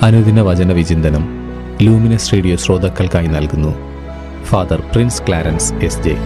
അനുദിന വചന വിചിന്തനം ലൂമിനസ് റേഡിയോ ശ്രോതാക്കൾക്കായി നൽകുന്നു father prince Clarence S J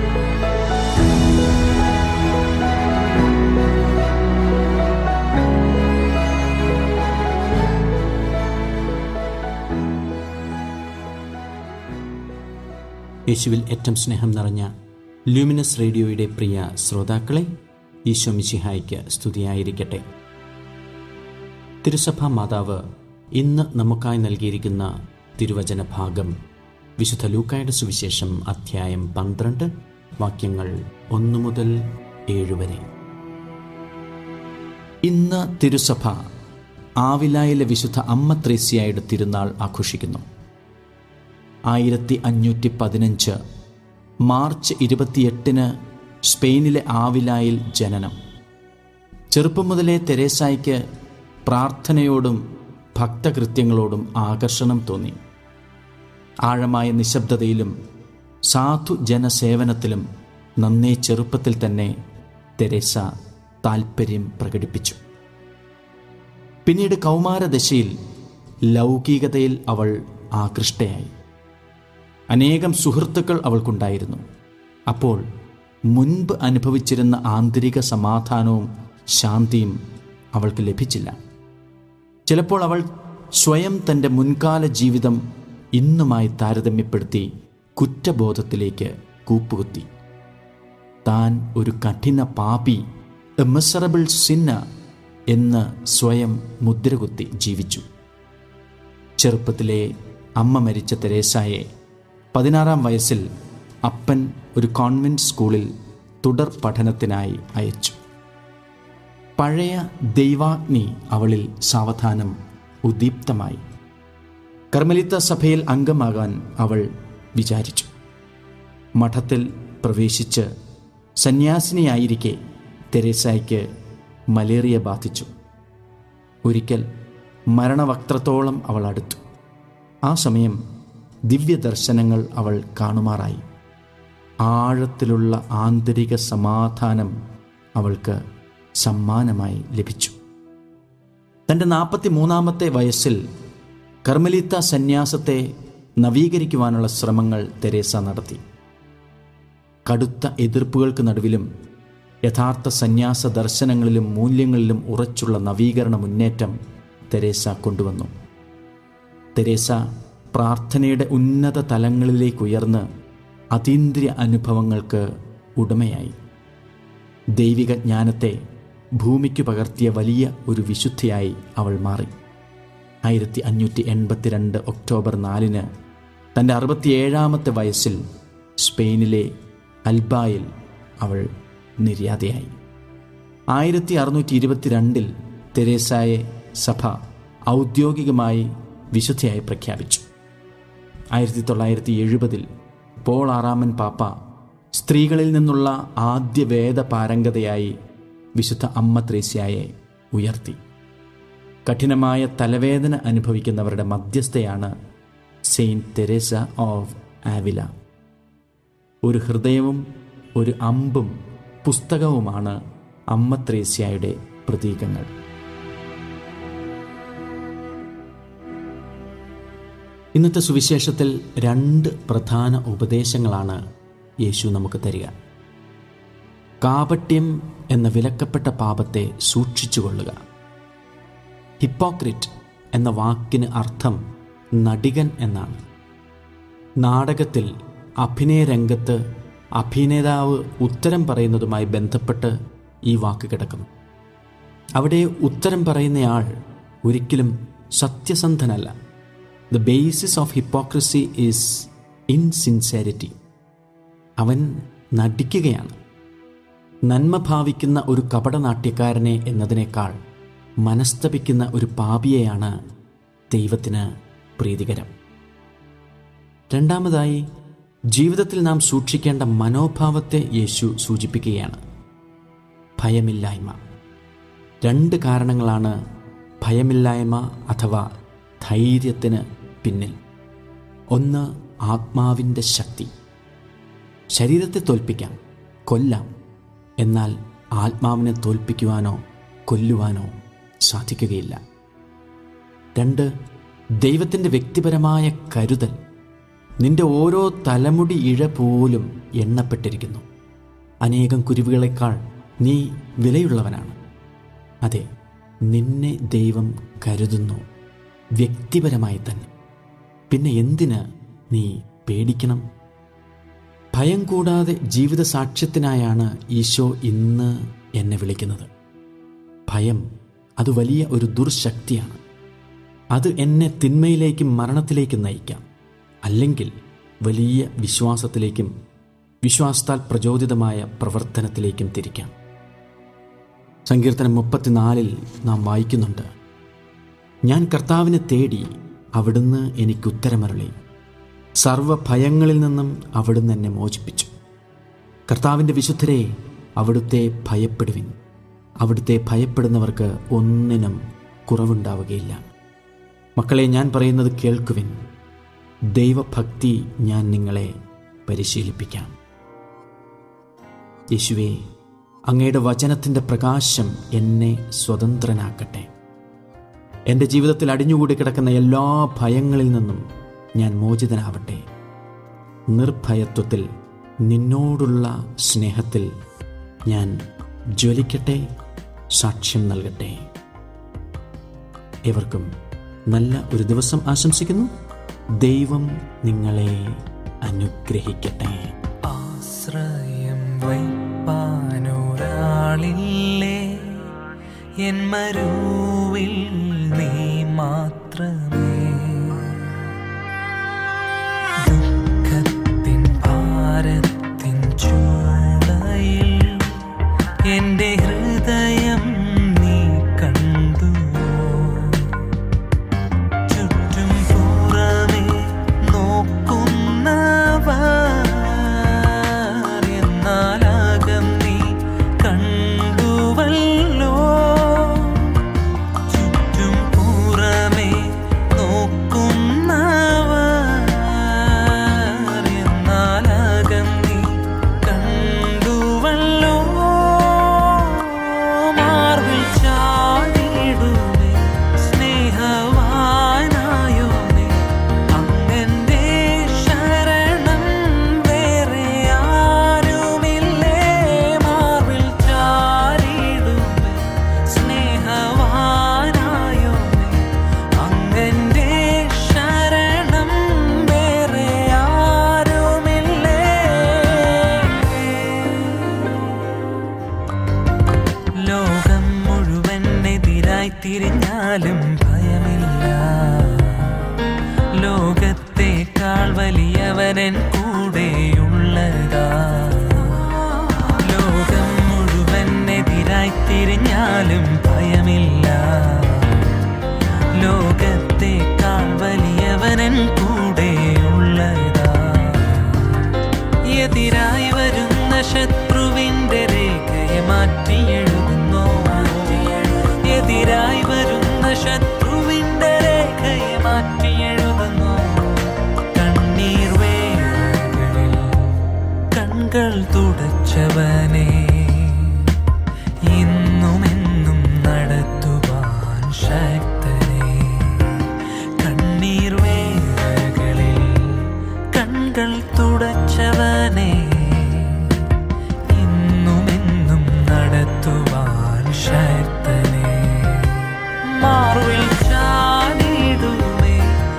യേശുവിൽ ഏറ്റവും സ്നേഹം നിറഞ്ഞ ലൂമിനസ് റേഡിയോയുടെ പ്രിയ ശ്രോതാക്കളെ ഈശോ മിശിഹായ്ക്ക് സ്തുതിയായിരിക്കട്ടെ തിരുസഭാ മാതാവ് ഇന്ന് നമുക്കായി നൽകിയിരിക്കുന്ന തിരുവചന ഭാഗം വിശുദ്ധ ലൂക്കായുടെ സുവിശേഷം അധ്യായം പന്ത്രണ്ട് വാക്യങ്ങൾ ഒന്നു മുതൽ ഏഴ് വരെ ഇന്ന് തിരുസഭ ആവിലായിലെ വിശുദ്ധ അമ്മ ത്രേസ്യായുടെ തിരുനാൾ ആഘോഷിക്കുന്നു ആയിരത്തി അഞ്ഞൂറ്റി പതിനഞ്ച് മാർച്ച് ഇരുപത്തിയെട്ടിന് സ്പെയിനിലെ ആവിലായിൽ ജനനം ചെറുപ്പം മുതലേ തെരേസായ്ക്ക് പ്രാർത്ഥനയോടും ഭക്തകൃത്യങ്ങളോടും ആകർഷണം തോന്നി ആഴമായ നിശബ്ദതയിലും സാധു ജനസേവനത്തിലും നന്നേ ചെറുപ്പത്തിൽ തന്നെ തെരേസ താൽപ്പര്യം പ്രകടിപ്പിച്ചു പിന്നീട് കൗമാരദശയിൽ ലൗകികതയിൽ അവൾ ആകൃഷ്ടയായി അനേകം സുഹൃത്തുക്കൾ അവൾക്കുണ്ടായിരുന്നു അപ്പോൾ മുൻപ് അനുഭവിച്ചിരുന്ന ആന്തരിക സമാധാനവും ശാന്തിയും അവൾക്ക് ലഭിച്ചില്ല ചിലപ്പോൾ അവൾ സ്വയം തൻ്റെ മുൻകാല ജീവിതം ഇന്നുമായി താരതമ്യപ്പെടുത്തി കുറ്റബോധത്തിലേക്ക് കൂപ്പുകുത്തി താൻ ഒരു കഠിന പാപി എ മിസറബിൾ സിന്ന എന്ന് സ്വയം മുദ്രകുത്തി ജീവിച്ചു ചെറുപ്പത്തിലെ അമ്മ മരിച്ച തെരേസായെ പതിനാറാം വയസ്സിൽ അപ്പൻ ഒരു കോൺവെൻറ്റ് സ്കൂളിൽ തുടർ പഠനത്തിനായി അയച്ചു പഴയ ദൈവാഗ്നി അവളിൽ സാവധാനം ഉദ്ദീപ്തമായി കർമ്മലിത്ത സഭയിൽ അംഗമാകാൻ അവൾ വിചാരിച്ചു മഠത്തിൽ പ്രവേശിച്ച് സന്യാസിനിയായിരിക്കെ തെരേസായ്ക്ക് മലേറിയ ബാധിച്ചു ഒരിക്കൽ മരണവക്ത്രത്തോളം അവൾ അടുത്തു ആ സമയം ദിവ്യദർശനങ്ങൾ അവൾ കാണുമാറായി ആഴത്തിലുള്ള ആന്തരിക സമാധാനം അവൾക്ക് സമ്മാനമായി ലഭിച്ചു തൻ്റെ നാൽപ്പത്തി മൂന്നാമത്തെ വയസ്സിൽ കർമ്മലിത്ത സന്യാസത്തെ നവീകരിക്കുവാനുള്ള ശ്രമങ്ങൾ തെരേസ നടത്തി കടുത്ത എതിർപ്പുകൾക്ക് നടുവിലും യഥാർത്ഥ സന്യാസ ദർശനങ്ങളിലും മൂല്യങ്ങളിലും ഉറച്ചുള്ള നവീകരണ മുന്നേറ്റം തെരേസ കൊണ്ടുവന്നു തെരേസ പ്രാർത്ഥനയുടെ ഉന്നത തലങ്ങളിലേക്ക് ഉയർന്ന് അതീന്ദ്രിയ അനുഭവങ്ങൾക്ക് ഉടമയായി ദൈവിക ജ്ഞാനത്തെ ഭൂമിക്ക് പകർത്തിയ വലിയ ഒരു വിശുദ്ധിയായി അവൾ മാറി ആയിരത്തി അഞ്ഞൂറ്റി എൺപത്തിരണ്ട് ഒക്ടോബർ നാലിന് തൻ്റെ അറുപത്തിയേഴാമത്തെ വയസ്സിൽ സ്പെയിനിലെ അൽബായിൽ അവൾ നിര്യാതയായി ആയിരത്തി അറുന്നൂറ്റി ഇരുപത്തിരണ്ടിൽ തെരേസായെ സഭ ഔദ്യോഗികമായി വിശുദ്ധയായി പ്രഖ്യാപിച്ചു ആയിരത്തി തൊള്ളായിരത്തി എഴുപതിൽ പോൾ ആറാമൻ പാപ്പ സ്ത്രീകളിൽ നിന്നുള്ള ആദ്യ വേദ പാരംഗതയായി വിശുദ്ധ അമ്മ ത്രേസ്യായെ ഉയർത്തി കഠിനമായ തലവേദന അനുഭവിക്കുന്നവരുടെ മധ്യസ്ഥയാണ് സെയിൻറ്റ് തെരേസ ഓഫ് ആവില ഒരു ഹൃദയവും ഒരു അമ്പും പുസ്തകവുമാണ് അമ്മ ത്രേസ്യായുടെ പ്രതീകങ്ങൾ ഇന്നത്തെ സുവിശേഷത്തിൽ രണ്ട് പ്രധാന ഉപദേശങ്ങളാണ് യേശു നമുക്ക് തരിക കാപട്യം എന്ന വിലക്കപ്പെട്ട പാപത്തെ സൂക്ഷിച്ചുകൊള്ളുക ഹിപ്പോക്രിറ്റ് എന്ന വാക്കിന് അർത്ഥം നടികൻ എന്നാണ് നാടകത്തിൽ അഭിനയരംഗത്ത് അഭിനേതാവ് ഉത്തരം പറയുന്നതുമായി ബന്ധപ്പെട്ട് ഈ വാക്ക് കിടക്കുന്നു അവിടെ ഉത്തരം പറയുന്നയാൾ ഒരിക്കലും സത്യസന്ധനല്ല the basis of hypocrisy is insincerity അവൻ നടിക്കുകയാണ് നന്മ ഭാവിക്കുന്ന ഒരു കപടനാട്യക്കാരനെ എന്നതിനേക്കാൾ മനസ്തപിക്കുന്ന ഒരു പാപിയെയാണ് ദൈവത്തിന് പ്രീതികരം രണ്ടാമതായി ജീവിതത്തിൽ നാം സൂക്ഷിക്കേണ്ട മനോഭാവത്തെ യേശു സൂചിപ്പിക്കുകയാണ് ഭയമില്ലായ്മ രണ്ട് കാരണങ്ങളാണ് ഭയമില്ലായ്മ അഥവാ ധൈര്യത്തിന് പിന്നിൽ ഒന്ന് ആത്മാവിൻ്റെ ശക്തി ശരീരത്തെ തോൽപ്പിക്കാം കൊല്ലാം എന്നാൽ ആത്മാവിനെ തോൽപ്പിക്കുവാനോ കൊല്ലുവാനോ സാധിക്കുകയില്ല രണ്ട് ദൈവത്തിൻ്റെ വ്യക്തിപരമായ കരുതൽ നിന്റെ ഓരോ തലമുടി ഇഴ പോലും എണ്ണപ്പെട്ടിരിക്കുന്നു അനേകം കുരുവികളെക്കാൾ നീ വിലയുള്ളവനാണ് അതെ നിന്നെ ദൈവം കരുതുന്നു വ്യക്തിപരമായി തന്നെ പിന്നെ എന്തിന് നീ പേടിക്കണം ഭയം കൂടാതെ ജീവിത സാക്ഷ്യത്തിനായാണ് ഈശോ ഇന്ന് എന്നെ വിളിക്കുന്നത് ഭയം അത് വലിയ ഒരു ദുർശക്തിയാണ് അത് എന്നെ തിന്മയിലേക്കും മരണത്തിലേക്കും നയിക്കാം അല്ലെങ്കിൽ വലിയ വിശ്വാസത്തിലേക്കും വിശ്വാസത്താൽ പ്രചോദിതമായ പ്രവർത്തനത്തിലേക്കും തിരിക്കാം സങ്കീർത്തനം മുപ്പത്തിനാലിൽ നാം വായിക്കുന്നുണ്ട് ഞാൻ കർത്താവിനെ തേടി അവിടുന്ന് എനിക്ക് ഉത്തരമരളി സർവ ഭയങ്ങളിൽ നിന്നും അവിടുന്ന് എന്നെ മോചിപ്പിച്ചു കർത്താവിൻ്റെ വിശുദ്ധരെ അവിടുത്തെ ഭയപ്പെടുവിൻ അവിടുത്തെ ഭയപ്പെടുന്നവർക്ക് ഒന്നിനും കുറവുണ്ടാവുകയില്ല മക്കളെ ഞാൻ പറയുന്നത് കേൾക്കുവിൻ ദൈവഭക്തി ഞാൻ നിങ്ങളെ പരിശീലിപ്പിക്കാം യേശുവേ അങ്ങയുടെ വചനത്തിൻ്റെ പ്രകാശം എന്നെ സ്വതന്ത്രനാക്കട്ടെ എൻ്റെ ജീവിതത്തിൽ അടിഞ്ഞുകൂടി കിടക്കുന്ന എല്ലാ ഭയങ്ങളിൽ നിന്നും ഞാൻ മോചിതനാവട്ടെ നിർഭയത്വത്തിൽ നിന്നോടുള്ള സ്നേഹത്തിൽ ഞാൻ ജ്വലിക്കട്ടെ സാക്ഷ്യം നൽകട്ടെ എവർക്കും നല്ല ഒരു ദിവസം ആശംസിക്കുന്നു ദൈവം നിങ്ങളെ അനുഗ്രഹിക്കട്ടെ ആശ്രയം വൈപ്പാനൊരാളില്ലേ എൻ മരുവിൽ നീ മാത്രമേ ദുഃഖത്തിൻ ഭാരത്തിൻ ചൂടയിൽ എൻ്റെ ഹൃദയം നീ കണ്ടുവോ ചുറ്റും പുറമേ നോക്കുന്നവർ എന്നാലാകം നീ കണ്ടുവല്ലോ ചുറ്റും പുറമേ നോക്കുന്നവർ എന്നാലാകം നീ കണ്ടുവല്ലോ മാർവിൽ ചാടിയിടുമേ സ്നേഹവാനായോനേ അങ്ങന്റെ ശരണം വേറെ ആരുമില്ലേ മാർവിൽ ചാടിയിടുമേ സ്നേഹവാനായോനേ അങ്ങന്റെ ശരണം വേറെ ആരുമില്ലേ ലോകം മുഴുവൻ എതിരായി തിരിഞ്ഞാലും ഭയമില്ല ലോകത്തേക്കാൾ വലിയവനൻ കൂടെയുള്ളതാ ലോകം മുഴുവൻ എതിരായി തിരിഞ്ഞാലും ഭയമില്ല ലോകത്തേക്കാൾ വലിയവനൻ കൂടെയുള്ളതാ എതിരായി വരുന്ന ശത്രുവിന്റെ രേഖയെ മാറ്റിയെഴുതുന്നു എതിരായി വരുന്ന ശത്രുവിന്റെ രേഖയെ മാറ്റിയെഴുതുന്നു കണ്ണീർ വേളകളിൽ കൺകൾ തുടച്ചവനെ ഇന്നുമെന്നും നടത്തുവാൻ ശക്തനെ കണ്ണീർ വേളകളിൽ കൺകൾ തുടച്ചവനെ ഇന്നുമെന്നും നടത്തുവാൻ ശക്തനെ മാർവിൽ ചാടിടുമേ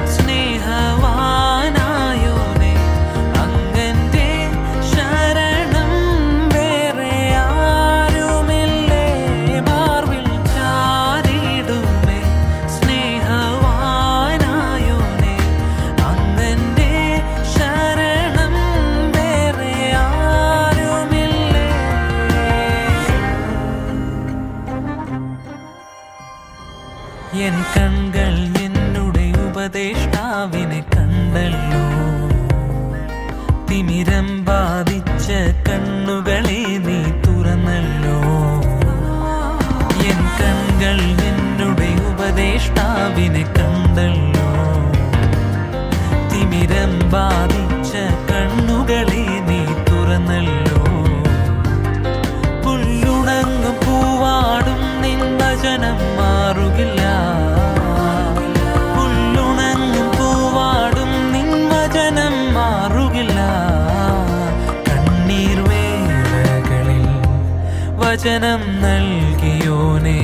സ്നേഹവാനായോനെ അങ്ങന്റെ ശരണം വേറെ ആരുമില്ലേ മാർവിൽ ചാടിടുമേ സ്നേഹവാനായോനെ അങ്ങന്റെ ശരണം വേറെ ആരുമില്ലേ എൻ കൺകൾ എന്നുടെ ഉപദേഷ്ടാവിനെ കണ്ടല്ലോ തിമിരം ബാധിച്ച കണ്ണുകളെ നീ തുറന്നല്ലോ എൻ കൺകൾ എന്നുടെ ഉപദേഷ്ടാവിനെ കണ്ടല്ലോ തിമിരം ബാധിച്ച കണ്ണുകളെ നീ തുറന്നല്ലോ പുല്ലുണങ്ങും പൂവാടും നിൻ വചനം മാറുകില്ല പുല്ലുണ മാറുകില്ല കണ്ണീർ വേളകളിൽ വചനം നൽകിയോനേ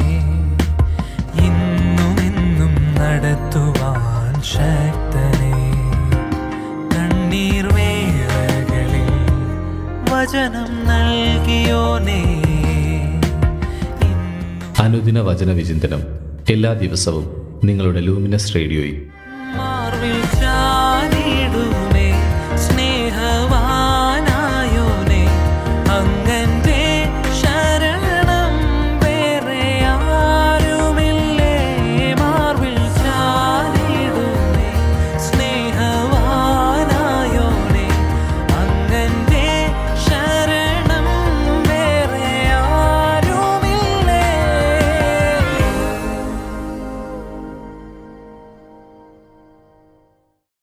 ഇന്നും ഇന്നും നടത്തുവാൻ ശക്തനേ കണ്ണീർ വേളകളിൽ വചനം നൽകിയോനേ ഇന്നും അനുദിന വചന വിചിന്തനം എല്ലാ ദിവസവും നിങ്ങളുടെ ലൂമിനസ് റേഡിയോയിൽ